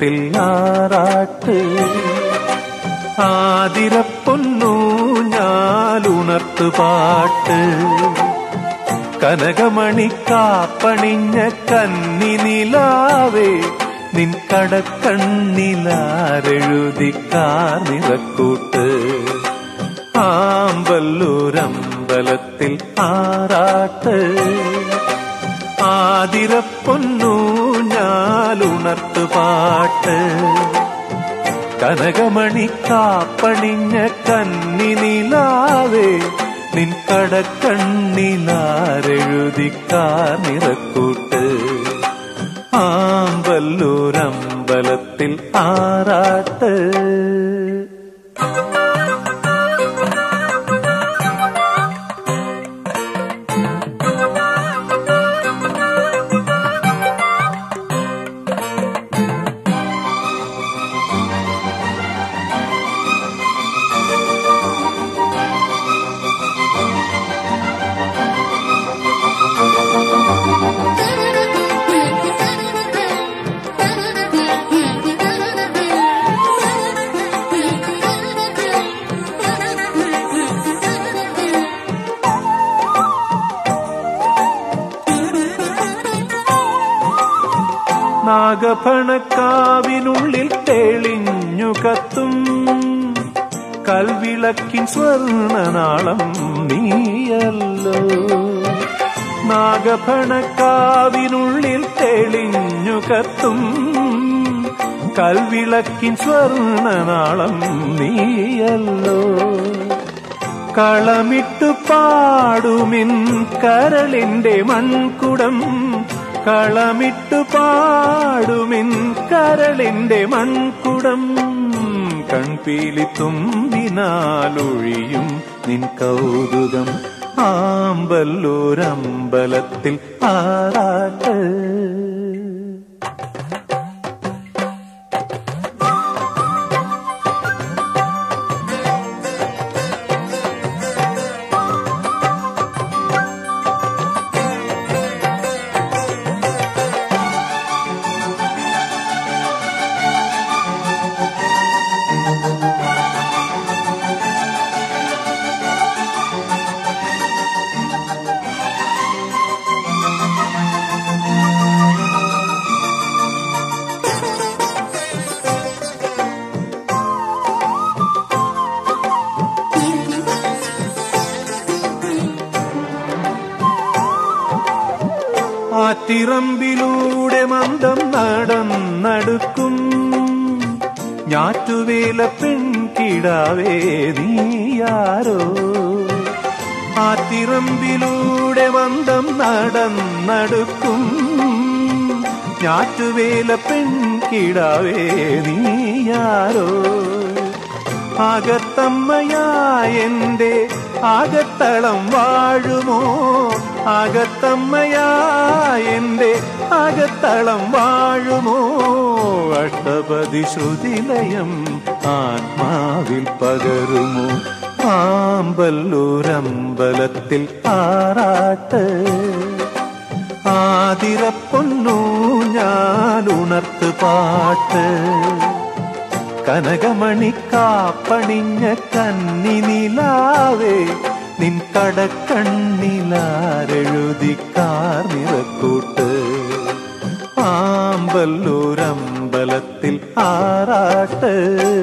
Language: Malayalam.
ആമ്പലത്തിൽ ആറാട്ട് ആതിരപ്പൊന്നു ഞാലുണർത്തു പാട്ട് കനകമണി കാപ്പണിഞ്ഞ കന്നി നിലാവേ നിൻ കടക്കണ്ണിലാരെഴുതി കാർനിറക്കൂട്ട് ആമ്പല്ലൂരമ്പലത്തിൽ ആറാട്ട് ആതിരപ്പൊന്നു ഞാലുണർത്തു പാട്ട് കനകമണി കാപ്പണിഞ്ഞ കന്നി നിലാവേ നിൻ കടക്കണ്ണിലാരെഴുതി കാർനിറക്കൂട്ട് ആമ്പല്ലൂരമ്പലത്തിൽ ആറാട്ട് നാഗഭണക്കാവിനുള്ളിൽ തെളിഞ്ഞു കത്തും കൽവിളക്കിൻ സ്വർണനാളം നീയല്ലോ നാഗഭണക്കാവിനുള്ളിൽ തെളിഞ്ഞു കത്തും കൽവിളക്കിൻ സ്വർണനാളം നീയല്ലോ കളമിട്ടു പാടുമിൻ കരളിന്റെ മൺകുടം കളമിട്ടു പാടുമിൻ കരളിന്റെ മൺകുടം കൺപീലി തുമ്പിനാലൊഴിയും നിൻ കൗതുകം ആമ്പല്ലൂരമ്പലത്തിൽ ആറാട്ട് ആറ്റിറമ്പിലൂടെ മന്ദം നടന്നടുക്കും ഞാറ്റുവേല പെൺകിടാവേ നീയാരോ ആറ്റിറമ്പിലൂടെ മന്ദം നടന്നടുക്കും ഞാറ്റുവേല പെൺകിടാവേ നീയാരോ അകത്തമ്മയായെന്റെ അകത്തളം വാഴുമോ അകത്തമ്മയായെന്റെ അകത്തളം വാഴുമോ അഷ്ടപതി ശ്രുതിലയം ആത്മാവിൽ പകരുമോ ആമ്പല്ലൂരമ്പലത്തിൽ ആറാട്ട് ആതിരപ്പൊന്നു ഞാനുണർത്ത് പാട്ട് കനകമണി കാപ്പണിഞ്ഞ കന്നി നിലാവേ നിൻ കടക്കണ്ണിലാരെഴുതി കാർനിറക്കൂട്ട് ആമ്പല്ലൂരമ്പലത്തിൽ ആറാട്ട്